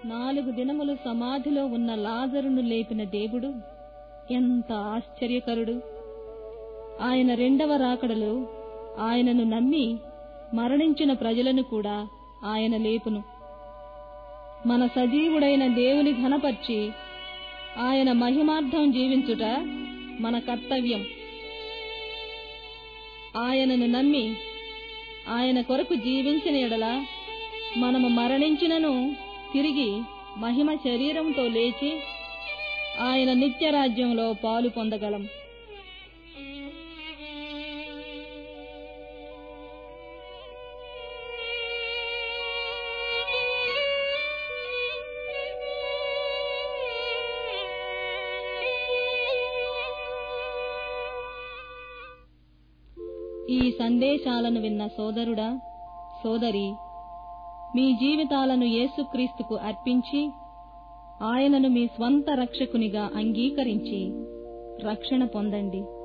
నాలుగు దినములు సమాధిలో ఉన్న లాజరును లేపిన దేవుడు ఎంత ఆశ్చర్యకరుడు ఆయన రెండవ రాకడలో ఆయనను నమ్మి మరణించిన ప్రజలను కూడా ఆయన లేపును మన సజీవుడైన దేవుని ఘనపర్చి ఆయన మహిమార్థం జీవించుట మన కర్తవ్యం ఆయనను నమ్మి ఆయన కొరకు జీవించిన ఎడల మనము మరణించినను తిరిగి మహిమ శరీరంతో లేచి ఆయన నిత్య రాజ్యంలో పాలు పొందగలం ఈ సందేశాలను విన్న సోదరుడా సోదరి మీ జీవితాలను యేసుక్రీస్తుకు అర్పించి ఆయనను మీ స్వంత రక్షకునిగా అంగీకరించి రక్షణ పొందండి